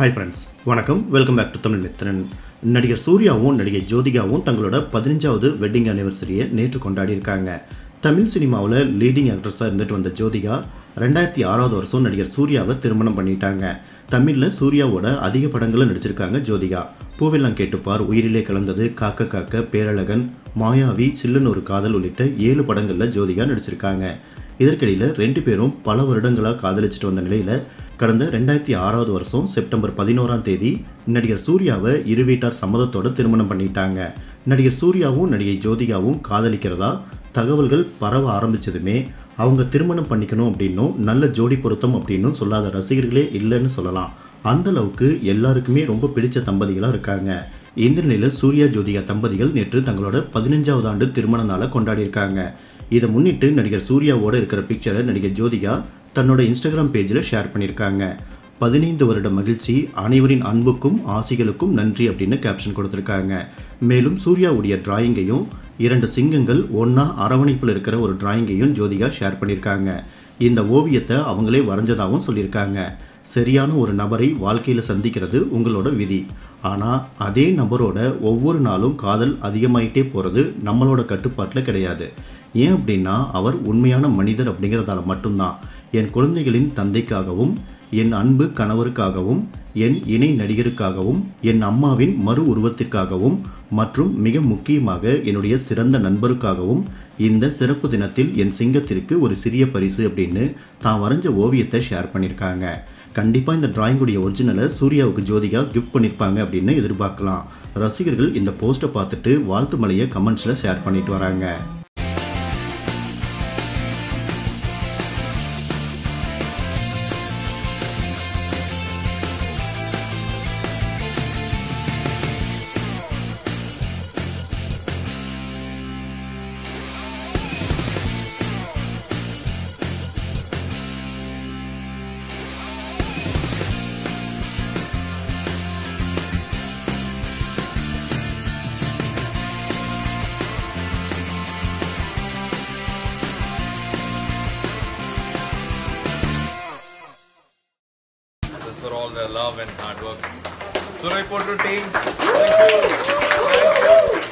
Hi friends வணக்கம் welcome back to Tamil Mithran நடிகர் சூர்யாவும் நடிகை ஜோதிகாவும் தங்களோட பதினஞ்சாவது வெட்டிங் அனிவர்சரியை நேற்று கொண்டாடியிருக்காங்க தமிழ் சினிமாவில் லீடிங் ஆக்ட்ரஸாக இருந்துட்டு வந்த ஜோதிகா ரெண்டாயிரத்தி ஆறாவது வருஷம் நடிகர் சூர்யாவை திருமணம் பண்ணிட்டாங்க தமிழில் சூர்யாவோட அதிக படங்களும் நடிச்சிருக்காங்க ஜோதிகா பூவெல்லாம் கேட்டுப்பார் உயிரிலே கலந்தது காக்க காக்க பேரழகன் மாயாவி சில்லுன்னு ஒரு காதல் உள்ளிட்ட ஏழு படங்களில் ஜோதிகா நடிச்சிருக்காங்க இதற்கிடையில் ரெண்டு பேரும் பல வருடங்களாக காதலிச்சிட்டு வந்த நிலையில் கடந்த ரெண்டாயிரத்தி ஆறாவது வருஷம் செப்டம்பர் பதினோராம் தேதி நடிகர் சூர்யாவை இரு வீட்டார் சம்மதத்தோட திருமணம் பண்ணிட்டாங்க நடிகர் சூர்யாவும் நடிகை ஜோதிகாவும் காதலிக்கிறதா தகவல்கள் பரவ ஆரம்பிச்சதுமே அவங்க திருமணம் பண்ணிக்கணும் அப்படின்னும் நல்ல ஜோடி பொருத்தம் அப்படின்னும் சொல்லாத ரசிகர்களே இல்லைன்னு சொல்லலாம் அந்த அளவுக்கு எல்லாருக்குமே ரொம்ப பிடிச்ச தம்பதிகளாக இருக்காங்க இந்த நிலையில் சூர்யா ஜோதிகா தம்பதிகள் நேற்று தங்களோட பதினஞ்சாவது ஆண்டு திருமண நாளை கொண்டாடியிருக்காங்க இதை முன்னிட்டு நடிகர் சூர்யாவோட இருக்கிற பிக்சரை நடிகர் ஜோதிகா தன்னோட இன்ஸ்டாகிராம் பேஜில் ஷேர் பண்ணியிருக்காங்க பதினைந்து வருட மகிழ்ச்சி அனைவரின் அன்புக்கும் ஆசைகளுக்கும் நன்றி அப்படின்னு கேப்ஷன் கொடுத்துருக்காங்க மேலும் சூர்யாவுடைய டிராயிங்கையும் இரண்டு சிங்கங்கள் ஒன்றா அரவணைப்பில் இருக்கிற ஒரு டிராயிங்கையும் ஜோதிகா ஷேர் பண்ணியிருக்காங்க இந்த ஓவியத்தை அவங்களே வரைஞ்சதாகவும் சொல்லியிருக்காங்க சரியான ஒரு நபரை வாழ்க்கையில் சந்திக்கிறது உங்களோட விதி ஆனால் அதே நபரோட ஒவ்வொரு நாளும் காதல் அதிகமாயிட்டே போகிறது நம்மளோட கட்டுப்பாட்டில் கிடையாது ஏன் அப்படின்னா அவர் உண்மையான மனிதர் அப்படிங்கிறதால மட்டும்தான் என் குழந்தைகளின் தந்தைக்காகவும் என் அன்பு கணவருக்காகவும் என் இணை நடிகருக்காகவும் என் அம்மாவின் மறு உருவத்திற்காகவும் மற்றும் மிக முக்கியமாக என்னுடைய சிறந்த நண்பருக்காகவும் இந்த சிறப்பு தினத்தில் என் சிங்கத்திற்கு ஒரு சிறிய பரிசு அப்படின்னு தான் வரைஞ்ச ஓவியத்தை ஷேர் பண்ணியிருக்காங்க கண்டிப்பாக இந்த டிராயிங்குடைய ஒரிஜினலை சூர்யாவுக்கு ஜோதிகா கிஃப்ட் பண்ணியிருப்பாங்க அப்படின்னு எதிர்பார்க்கலாம் ரசிகர்கள் இந்த போஸ்ட்டை பார்த்துட்டு வாழ்த்து மலையை கமெண்ட்ஸில் ஷேர் பண்ணிட்டு வராங்க Just for all their love and hard work. Surai Potru team, thank you. Thank you.